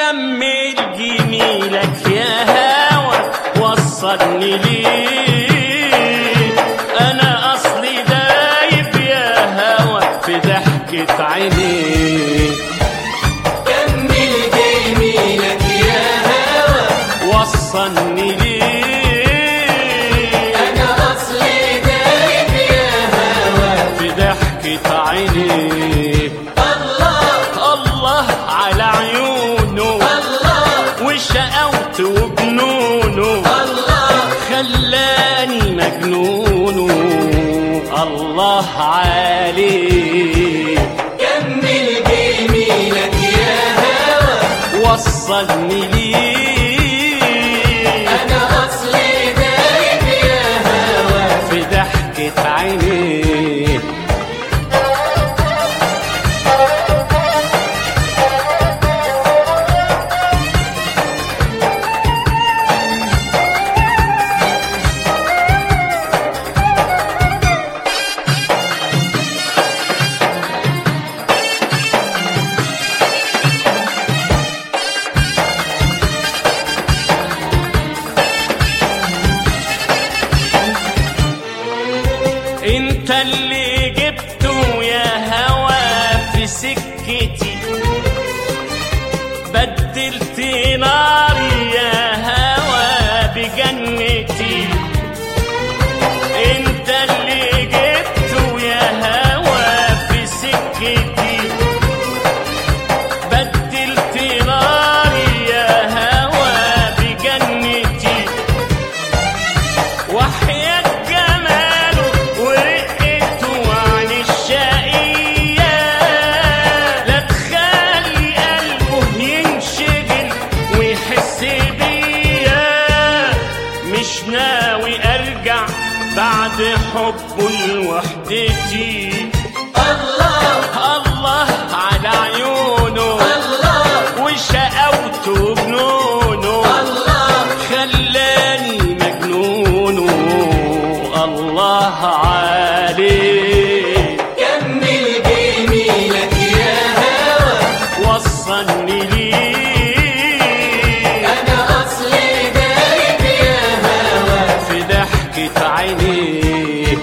كمل جميلك يا هوى وصلني ليه انا اصلي دايب يا هوى في ضحكة عينيك كمل جميلك يا هوى وصلني ليه انا اصلي دايب يا هوى في ضحكة عينيك الله الله على عيونه الله وشقاوته وجنونه الله خلاني مجنونه الله عليه كمل جميلك يا هوى وصلني ليه انا اصلي دايب يا هوى في ضحكة عينيه انت اللي جبته يا هوى في سكتي بدلت ناري يا هوى بجنتي انت اللي جبته يا هوى في سكتي بدلت ناري يا هوى بجنتي وحياة جماله ورقته عن الشقية لا تخلي قلبه ينشغل ويحس بيا مش ناوي ارجع بعد حبه لوحدتي الله الله على عيونه الله وشقاوته وجنونه الله خلاني مجنونه الله عليه كمل جميلك يا هوى وصلني ليه انا اصلي دايب يا هوى في ضحكة عينيه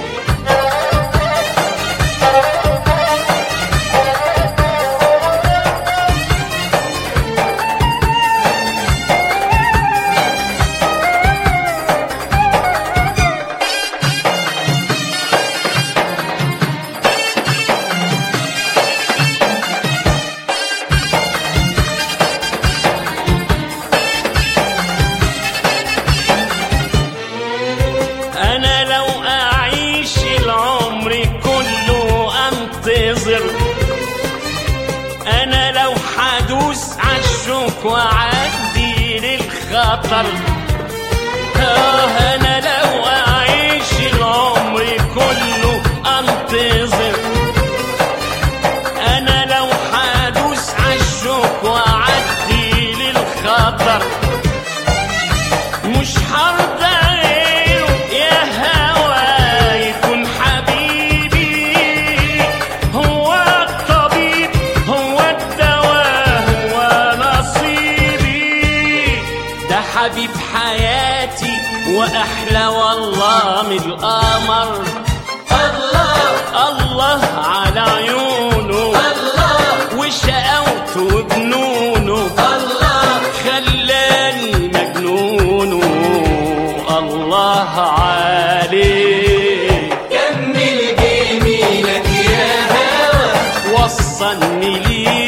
انا لو اعيش العمر كله انتظر انا لو حدوس عالشوك واعدي للخطر آه انا لو اعيش العمر كله انتظر انا لو حدوس عالشوك واعدي للخطر مش هرضى غيره يا هوى يكون حبيبي هو الطبيب هو الدواء هو نصيبي ده حبيب حياتي واحلى والله من القمر الله الله على عيونه الله وشقاوته وجنونه الله خلاني مجنونه الله عليه كمل جميلك يا هوى وصلني ليه